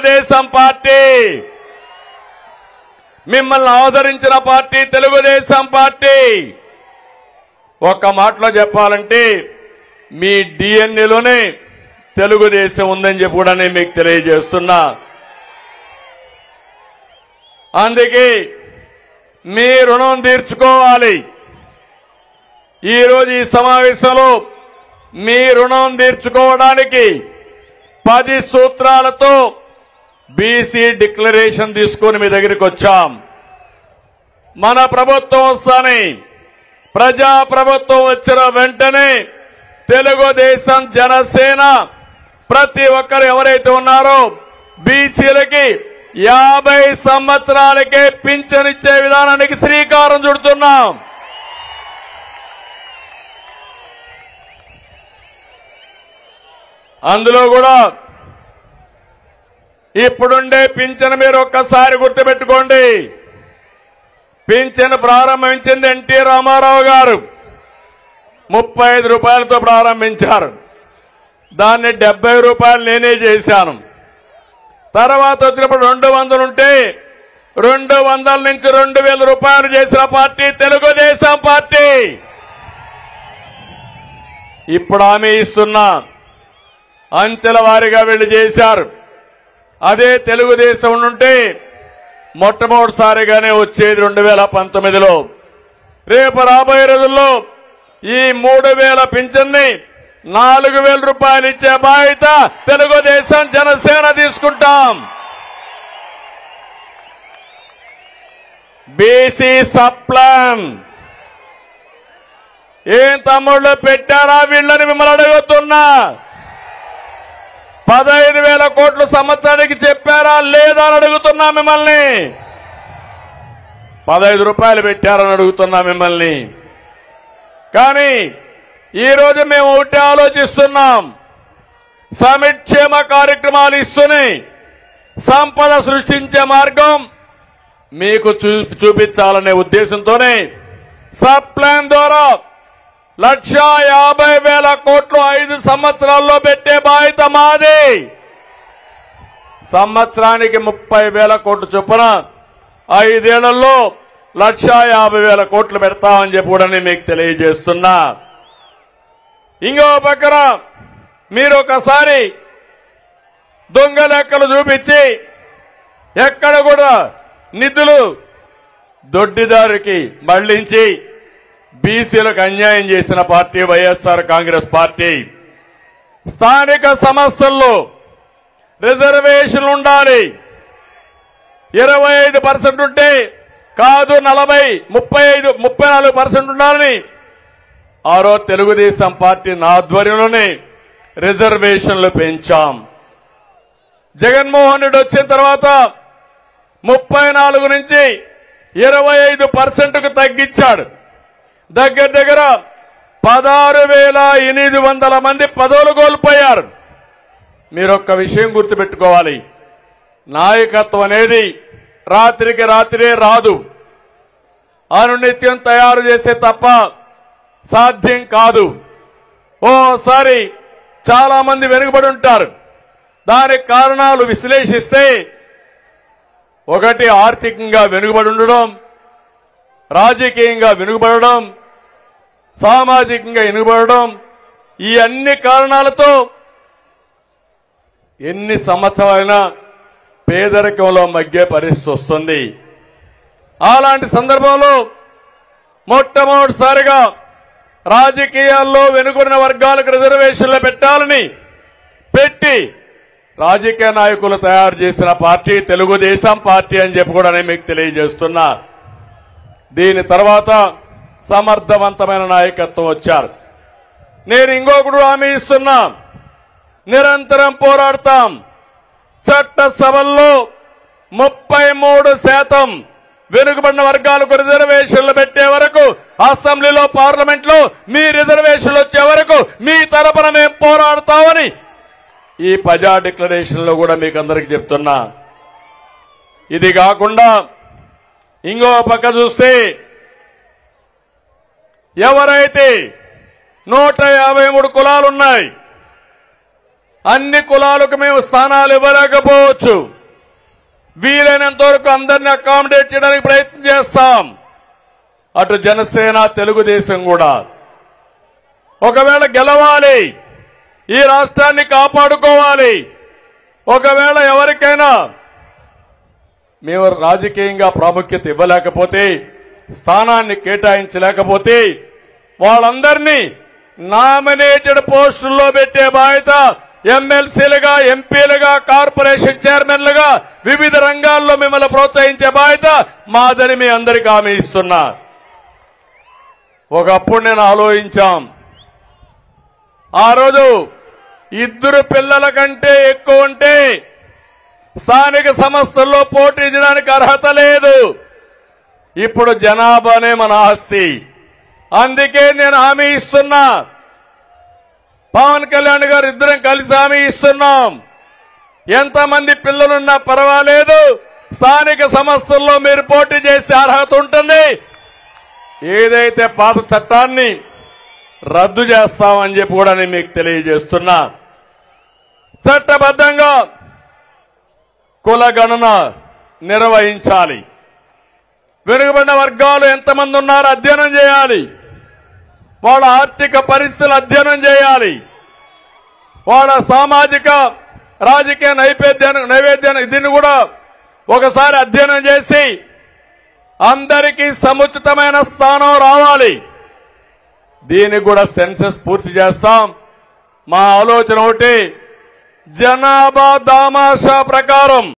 Telugu Desam party మిమ్మల్ని ఆదరించిన party Telugu Desam party ఒక్క మాటలో చెప్పాలంటే మీ డిఎన్ఏలోనే తెలుగుదేశం ఉందని చెప్పి కూడా నేను మీకు తెలియజేస్తున్నా అందుకే మీ రుణం తీర్చుకోవాలి ఈరోజు ఈ సమావేశంలో మీ రుణం తీర్చుకోవడానికి పది సూత్రాలతో బీసీ డిక్లరేషన్ తీసుకొని మీ దగ్గరికి వచ్చాం మన ప్రభుత్వం వస్తాని ప్రజా ప్రభుత్వం వచ్చిన వెంటనే తెలుగుదేశం జనసేన ప్రతి ఒక్కరు ఎవరైతే ఉన్నారో బీసీలకి యాభై సంవత్సరాలకే పింఛనిచ్చే విధానానికి శ్రీకారం చుడుతున్నాం అందులో కూడా ఇప్పుడుండే పింఛన్ మీరు ఒక్కసారి గుర్తుపెట్టుకోండి పింఛన్ ప్రారంభించింది ఎన్టీ రామారావు గారు ముప్పై ఐదు రూపాయలతో ప్రారంభించారు దాన్ని డెబ్బై రూపాయలు నేనే చేశాను తర్వాత వచ్చినప్పుడు రెండు వందలు ఉంటే రెండు వందల నుంచి రెండు వేల రూపాయలు చేసిన పార్టీ తెలుగుదేశం పార్టీ ఇప్పుడు హామీ ఇస్తున్నా అంచెల వారీగా వీళ్ళు చేశారు అదే తెలుగుదేశం ఉంటే మొట్టమొదటిసారిగానే వచ్చేది రెండు వేల పంతొమ్మిదిలో రేపు రాబోయే రోజుల్లో ఈ మూడు వేల పింఛన్ని నాలుగు వేల రూపాయలు ఇచ్చే బాధ్యత తెలుగుదేశం జనసేన తీసుకుంటాం బీసీ సప్లాన్ ఏం తమ్ముళ్ళు పెట్టారా వీళ్ళని మిమ్మల్ని అడుగుతున్నా పదహైదు వేల కోట్లు సంవత్సరానికి చెప్పారా లేదా అని అడుగుతున్నా మిమ్మల్ని పదహైదు రూపాయలు పెట్టారని అడుగుతున్నా మిమ్మల్ని కానీ ఈ రోజు మేము ఒకటి ఆలోచిస్తున్నాం సమిక్షేమ కార్యక్రమాలు ఇస్తూనే సంపద సృష్టించే మార్గం మీకు చూ చూపించాలనే ఉద్దేశంతోనే సబ్ ప్లాన్ ద్వారా లక్ష యాభై వేల కోట్లు ఐదు సంవత్సరాల్లో పెట్టే బాధ్యత మాది సంవత్సరానికి ముప్పై వేల కోట్లు చొప్పున ఐదేళ్లలో లక్ష యాభై వేల కోట్లు పెడతామని చెప్పి కూడా నేను మీకు తెలియజేస్తున్నా ఇంకో పక్కన మీరు ఒకసారి దొంగ లెక్కలు చూపించి ఎక్కడ కూడా నిధులు దొడ్డిదారికి మళ్లించి బీసీలకు అన్యాయం చేసిన పార్టీ వైఎస్ఆర్ కాంగ్రెస్ పార్టీ స్థానిక సంస్థల్లో రిజర్వేషన్ ఉండాలి ఇరవై ఐదు పర్సెంట్ ఉంటే కాదు నలభై ముప్పై ఐదు ముప్పై నాలుగు పర్సెంట్ ఉండాలని ఆ రోజు తెలుగుదేశం పార్టీ నా ఆధ్వర్యంలోనే రిజర్వేషన్లు పెంచాం జగన్మోహన్ రెడ్డి వచ్చిన తర్వాత ముప్పై నాలుగు నుంచి ఇరవై ఐదు పర్సెంట్కు తగ్గించాడు దగ్గర దగ్గర పదహారు వేల ఎనిమిది వందల మంది పదవులు కోల్పోయారు మీరు ఒక్క విషయం గుర్తుపెట్టుకోవాలి నాయకత్వం అనేది రాత్రికి రాత్రే రాదు అనునిత్యం తయారు చేసే తప్ప సాధ్యం కాదు ఓసారి చాలా మంది వెనుకబడి ఉంటారు దానికి కారణాలు విశ్లేషిస్తే ఒకటి ఆర్థికంగా వెనుకబడి ఉండడం రాజకీయంగా వెనుకబడడం సామాజికంగా వెనుకబడడం ఈ అన్ని కారణాలతో ఎన్ని సంవత్సరాలైనా పేదరికంలో మగ్గే పరిస్థితి వస్తుంది అలాంటి సందర్భంలో మొట్టమొదటిసారిగా రాజకీయాల్లో వెనుకబడిన వర్గాలకు రిజర్వేషన్లు పెట్టాలని పెట్టి రాజకీయ నాయకులు తయారు చేసిన పార్టీ తెలుగుదేశం పార్టీ అని చెప్పి కూడా నేను మీకు తెలియజేస్తున్నా దీని తర్వాత సమర్థవంతమైన నాయకత్వం వచ్చారు నేను ఇంకొకడు హామీ ఇస్తున్నా నిరంతరం పోరాడతాం చట్టసభల్లో ముప్పై మూడు శాతం వెనుకబడిన వర్గాలకు రిజర్వేషన్లు పెట్టే వరకు అసెంబ్లీలో పార్లమెంట్ లో మీ రిజర్వేషన్లు వచ్చే వరకు మీ తరపున మేము పోరాడతామని ఈ ప్రజా డిక్లరేషన్ లో కూడా మీకు అందరికి చెప్తున్నా ఇది కాకుండా ఇంకో పక్క చూస్తే ఎవరైతే నూట యాభై మూడు కులాలున్నాయి అన్ని కులాలకు మేము స్థానాలు ఇవ్వలేకపోవచ్చు వీలైనంత వరకు అందరినీ అకామిడేట్ చేయడానికి ప్రయత్నం చేస్తాం అటు జనసేన తెలుగుదేశం కూడా ఒకవేళ గెలవాలి ఈ రాష్ట్రాన్ని కాపాడుకోవాలి ఒకవేళ ఎవరికైనా మేము రాజకీయంగా ప్రాముఖ్యత ఇవ్వలేకపోతే స్థానాన్ని కేటాయించలేకపోతే వాళ్ళందరినీ నామినేటెడ్ పోస్టుల్లో పెట్టే బాధ్యత ఎమ్మెల్సీలుగా ఎంపీలుగా కార్పొరేషన్ చైర్మన్లుగా వివిధ రంగాల్లో మిమ్మల్ని ప్రోత్సహించే బాధ్యత మాదని మీ అందరికీ హామీ ఇస్తున్నా ఒకప్పుడు నేను ఆలోచించాం ఆ రోజు ఇద్దరు పిల్లల కంటే ఎక్కువ ఉంటే స్థానిక సంస్థల్లో పోటీ చేయడానికి అర్హత లేదు ఇప్పుడు జనాభానే మన ఆస్తి అందుకే నేను హామీ ఇస్తున్నా పవన్ కళ్యాణ్ గారు ఇద్దరం కలిసి హామీ ఇస్తున్నాం ఎంతమంది పిల్లలున్నా పర్వాలేదు స్థానిక సంస్థల్లో మీరు పోటీ చేసే అర్హత ఉంటుంది ఏదైతే పాత చట్టాన్ని రద్దు చేస్తామని చెప్పి కూడా నేను మీకు తెలియజేస్తున్నా చట్టబద్ధంగా కుల గణన నిర్వహించాలి వెనుకబడిన వర్గాలు ఎంతమంది ఉన్నారో అధ్యయనం చేయాలి వాళ్ళ ఆర్థిక పరిస్థితులు అధ్యయనం చేయాలి వాళ్ళ సామాజిక రాజకీయ నైవేద్యాన్ని నైవేద్యాన్ని దీన్ని కూడా ఒకసారి అధ్యయనం చేసి అందరికీ సముచితమైన స్థానం రావాలి దీనికి కూడా సెన్సెస్ పూర్తి చేస్తాం మా ఆలోచన ఒకటి జనాభా దామాషా ప్రకారం